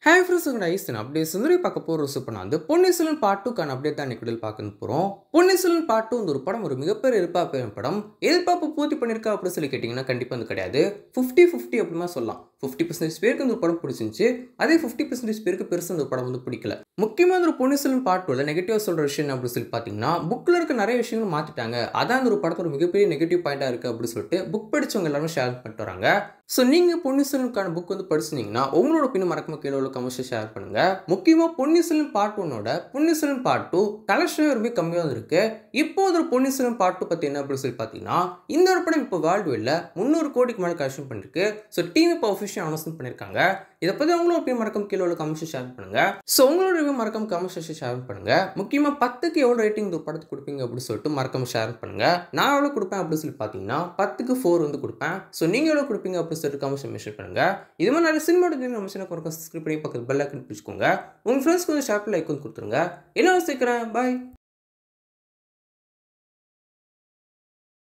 hi friends உங்கள் ஐசன் அப்படியே சுந்தரி பார்க்க போகிற சூப்பர் நான் வந்து பொன்னிசலன் பார்ட் டூக்கான அப்படியே தான் நிக்கடில் பார்க்க போகிறோம் பொன்னிசலன் பார்ட் டூ இந்த ஒரு படம் ஒரு மிகப்பெரிய எதிர்பார்ப்பு படம் எதிர்பார்ப்பு பூர்த்தி பண்ணியிருக்கா அப்படின்னு சொல்லி கேட்டிங்கன்னா கண்டிப்பாக வந்து கிடையாது ஃபிஃப்டி ஃபிஃப்டி அப்படிமா சொல்லலாம் ஃபிஃப்டி பர்சன்டேஜ் பேருக்கு இந்த ஒரு படம் பிடிச்சிருந்துச்சு அதே ஃபிஃப்டி பர்சன்டேஜ் பேருக்கு பெருசாக இந்த ஒரு படம் வந்து பிடிக்கல முக்கியமாக இந்த ஒரு பொன்னிசலன் பார்ட் டூவில் நெகட்டிவ் சொல்கிற விஷயம் என்ன அப்படின்னு சொல்லி பார்த்தீங்கன்னா புக்கில் இருக்க நிறைய விஷயங்கள் மாற்றிட்டாங்க அதான் இந்த ஒரு படத்தோட மிகப்பெரிய நெகட்டிவ் பாயிண்டாக இருக்குது அப்படின்னு சொல்லிட்டு புக் படித்தவங்க எல்லாரும் ஷேர் பண்ணிட்டு வராங்க ஸோ நீங்கள் பொன்னிசலனுக்கான புக் வந்து படிச்சிருந்தீங்கன்னா உங்களோட பின்ன மறக்காம கீழே உள்ள கமெண்ட்ஸை ஷேர் பண்ணுங்க முக்கியமாக பொன்னிசலன் பார்ட் ஒன்னோட பொன்னிசலன் பார்ட் டூ கலெக்ஷன் ரொம்ப கம்மியாக இருக்கு இப்போ ஒரு பொன்னிசலன் பார்ட் டூ பற்றி என்ன அப்படின்னு சொல்லி பார்த்தீங்கன்னா இந்த ஒரு படம் இப்போ வேர்ல்டு வெளில முந்நூறு கோடிக்கு மேலே கலெக்ஷன் பண்ணிருக்கு ஸோ டீம் இப்போ அஃபிஷியல் அனௌன்ஸ்மெண்ட் பண்ணியிருக்காங்க இதை பற்றி உங்களோட ஒப்பீனியன் மறக்காம கீழே உள்ள கமெண்ட்ஸை ஷேர் பண்ணுங்க ஸோ உங்களோட ரிவ்யூ மறக்காம கமெண்ட்ஸை ஷேர் பண்ணுங்க முக்கியமாக பத்துக்கு எவ்வளோ ரேட்டிங் இந்த படத்துக்கு கொடுப்பீங்க அப்படின்னு சொல்லிட்டு மறக்காம ஷேர் பண்ணுங்க நான் எவ்வளோ கொடுப்பேன் அப்படின்னு சொல்லி பார்த்தீங்கன்னா பத்துக்கு ஃபோர் வந்து கொடுப்பேன் ஸோ நீங்கள் எவ்வளோ கொடுப்பீங்க அப்படின்னு சொல்லிட்டு கமெண்ட்ஸ் மென்ஷன் பண்ணுங்க இது மாதிரி நிறைய சினிமா நம்ம சேனல் குறைக்க சப்ஸ்கிரைப் பண்ணி பக்கத்து பெல் ஐக்கன் பிடிச்சிக்கோங்க உங்கள் ஃப்ரெண்ட்ஸ்க்கு வந்து ஷேர் லைக் வந்து கொடுத்துருங்க என்ன சீக்கிரம் பாய்